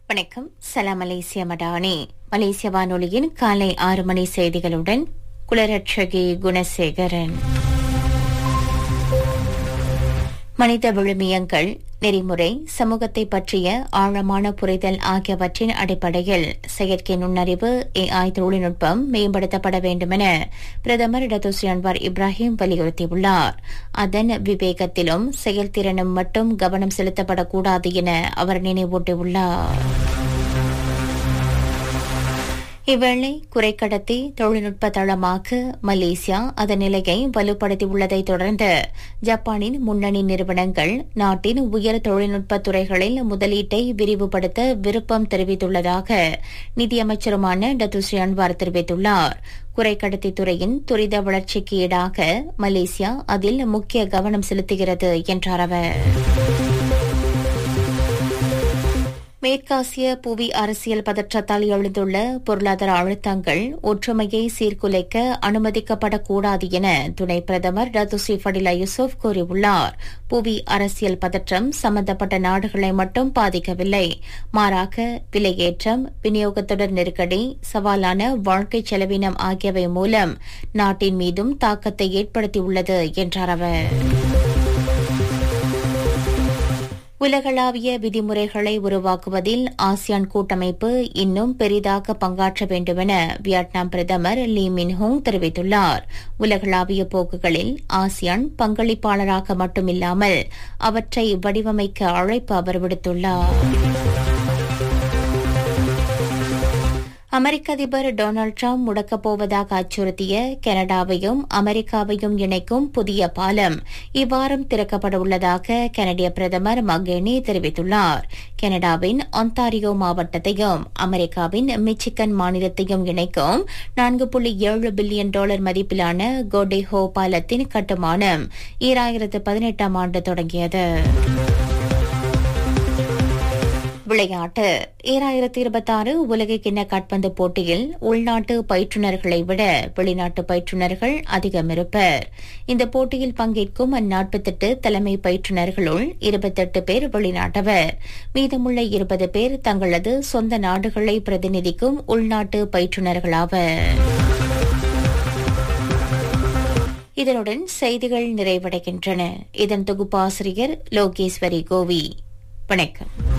வணக்கம் சலாம் மலேசிய மடானி மலேசிய வானொலியின் காலை ஆறு மணி செய்திகளுடன் குலரட்சகி குணசேகரன் மனித விழுமியங்கள் நெறிமுறை சமூகத்தை பற்றிய ஆழமான புரிதல் ஆகியவற்றின் அடிப்படையில் செயற்கை நுண்ணறிவு ஏஐ தொழில்நுட்பம் மேம்படுத்தப்பட வேண்டுமென பிரதமர் டத்துஸ்ரீ அன்வார் இப்ராஹிம் வலியுறுத்தியுள்ளார் அதன் விவேகத்திலும் செயல்திறனும் மட்டும் கவனம் செலுத்தப்படக்கூடாது என அவர் நினைவூட்டியுள்ளார் இவ்வேளை குறைக்கடத்தி தொழில்நுட்ப தளமாக மலேசியா அதன் நிலையை வலுப்படுத்தியுள்ளதைத் தொடர்ந்து ஜப்பானின் முன்னணி நிறுவனங்கள் நாட்டின் உயர் தொழில்நுட்ப துறைகளில் முதலீட்டை விரிவுபடுத்த விருப்பம் தெரிவித்துள்ளதாக நிதியமைச்சருமான டத்துஸ்ரீ அன்வார் தெரிவித்துள்ளார் குறைக்கடத்தி துறையின் துரித வளர்ச்சிக்கு ஈடாக மலேசியா அதில் முக்கிய கவனம் செலுத்துகிறது என்றார் அவர் மேற்காசிய புவி அரசியல் பதற்றத்தால் எழுந்துள்ள பொருளாதார அழுத்தங்கள் ஒற்றுமையை சீர்குலைக்க அனுமதிக்கப்படக்கூடாது என துணை பிரதமர் டத்துசி ஃபடிலா யூசுப் கூறியுள்ளார் புவி அரசியல் பதற்றம் சம்பந்தப்பட்ட நாடுகளை மட்டும் பாதிக்கவில்லை மாறாக விலையேற்றம் விநியோகத்தொடர் நெருக்கடி சவாலான வாழ்க்கை செலவினம் ஆகியவை மூலம் நாட்டின் மீதும் தாக்கத்தை ஏற்படுத்தியுள்ளது என்றார் அவர் உலகளாவிய விதிமுறைகளை உருவாக்குவதில் ஆசியான் கூட்டமைப்பு இன்னும் பெரிதாக பங்காற்ற வேண்டுமென வியட்நாம் பிரதமர் லீ மின்ஹோங் தெரிவித்துள்ளார் உலகளாவிய போக்குகளில் ஆசியான் பங்களிப்பாளராக மட்டுமில்லாமல் அவற்றை வடிவமைக்க அழைப்பு அவர் விடுத்துள்ளார் அமெரிக்க அதிபர் டொனால்டு டிரம்ப் முடக்கப் போவதாக அச்சுறுத்திய கனடாவையும் அமெரிக்காவையும் இணைக்கும் புதிய பாலம் இவ்வாரம் திறக்கப்பட உள்ளதாக கனடிய பிரதமர் மகேனி தெரிவித்துள்ளார் கனடாவின் ஒன்டாரியோ மாவட்டத்தையும் அமெரிக்காவின் மிச்சிகன் மாநிலத்தையும் இணைக்கும் நான்கு புள்ளி ஏழு பில்லியன் டாலர் மதிப்பிலான கோடேஹோ பாலத்தின் கட்டுமானம் ஈராயிரத்து பதினெட்டாம் ஆண்டு தொடங்கியது விளையாட்டு ஈராயிரத்தி இருபத்தாறு உலக கிண்ண காட்பந்து போட்டியில் உள்நாட்டு பயிற்றுநர்களை விட வெளிநாட்டு பயிற்றுநர்கள் அதிகம் இருப்பர் இந்த போட்டியில் பங்கேற்கும் அந்நாற்பத்தெட்டு தலைமை பயிற்றுநர்களுள் இருபத்தெட்டு பேர் வெளிநாட்டவர் மீதமுள்ள இருபது பேர் தங்களது சொந்த நாடுகளை பிரதிநிதிக்கும் உள்நாட்டு பயிற்றுநர்களாவர் இதனுடன் செய்திகள் நிறைவடைகின்றன இதன் தொகுப்பாசிரியர் லோகேஸ்வரி கோவி வணக்கம்